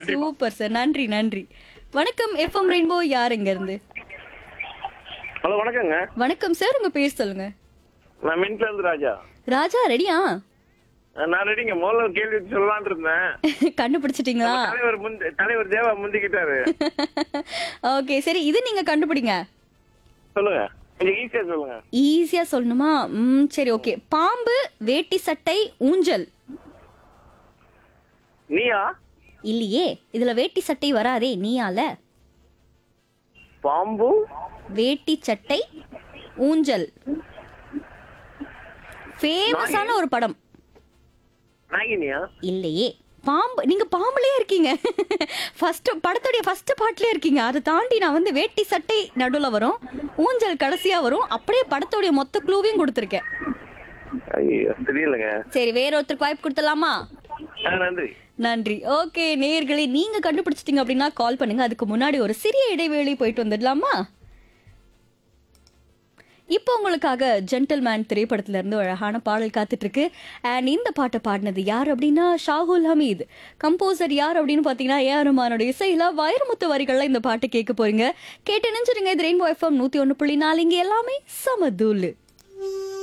கண்டிப்பா super sir நன்றி நன்றி வணக்கம் எஃப்எம் ரெயின்போ யார் இங்க இருந்து ஹலோ வணக்கங்க வணக்கம் சார் உங்க பேர் சொல்லுங்க நான் மின்ட்ல இருந்து ராஜா ராஜா ரெடியா நான் ரெடிங்க முதல்ல ஒரு கேள்வி சொல்லலாம்னு இருந்தேன் கண்டுபிடிச்சிட்டீங்களா தலைவர் முந்தி தலைவர் தேவா முந்திக்கிட்டாரு ஓகே சரி இது நீங்க கண்டுபிடிங்க சொல்லுங்க கொஞ்சம் ஈஸியா சொல்லுங்க ஈஸியா சொல்லணுமா ம் சரி ஓகே பாம்பு வேட்டி சட்டை ஊஞ்சல் நீயா இல்லையே இதுல வேட்டி சட்டை வராதே நீயால பாம்பு வேட்டி சட்டை ஊஞ்சல் ஃபேமஸான ஒரு படம் நாகினியா இல்லையே பாம்பு நீங்க பாம்புலயே இருக்கீங்க ஃபர்ஸ்ட் படத்துடைய ஃபர்ஸ்ட் பார்ட்லயே இருக்கீங்க அதை தாண்டி நான் வந்து வேட்டி சட்டை நடுவுல வரும் ஊஞ்சல் கடைசியா வரும் அப்படியே படத்துடைய மொத்த க்ளூவையும் கொடுத்துருக்கேன் ஐயோ தெரியலங்க சரி வேற ஒருத்தருக்கு வாய்ப்பு கொடுத்துடலாமா ஆ, நன்றி நன்றி ஓகே நேயர்களே நீங்க கண்டுபிடிச்சிட்டீங்க அப்படின்னா கால் பண்ணுங்க அதுக்கு முன்னாடி ஒரு சிறிய இடைவேளை போயிட்டு வந்துடலாமா இப்போ உங்களுக்காக ஜென்டில்மேன் திரைப்படத்துல இருந்து ஒரு அழகான பாடல் காத்துட்டு இருக்கு அண்ட் இந்த பாட்டை பாடினது யார் அப்படின்னா ஷாகுல் ஹமீத் கம்போசர் யார் அப்படின்னு பாத்தீங்கன்னா ஏ ரஹ்மானோட இசையில வைரமுத்து வரிகள்ல இந்த பாட்டு கேட்க போறீங்க கேட்டு நினைச்சிருங்க இது ரெயின்போ எஃப்எம் நூத்தி ஒன்னு புள்ளி நாலு இங்க எல்லாமே சமதூலு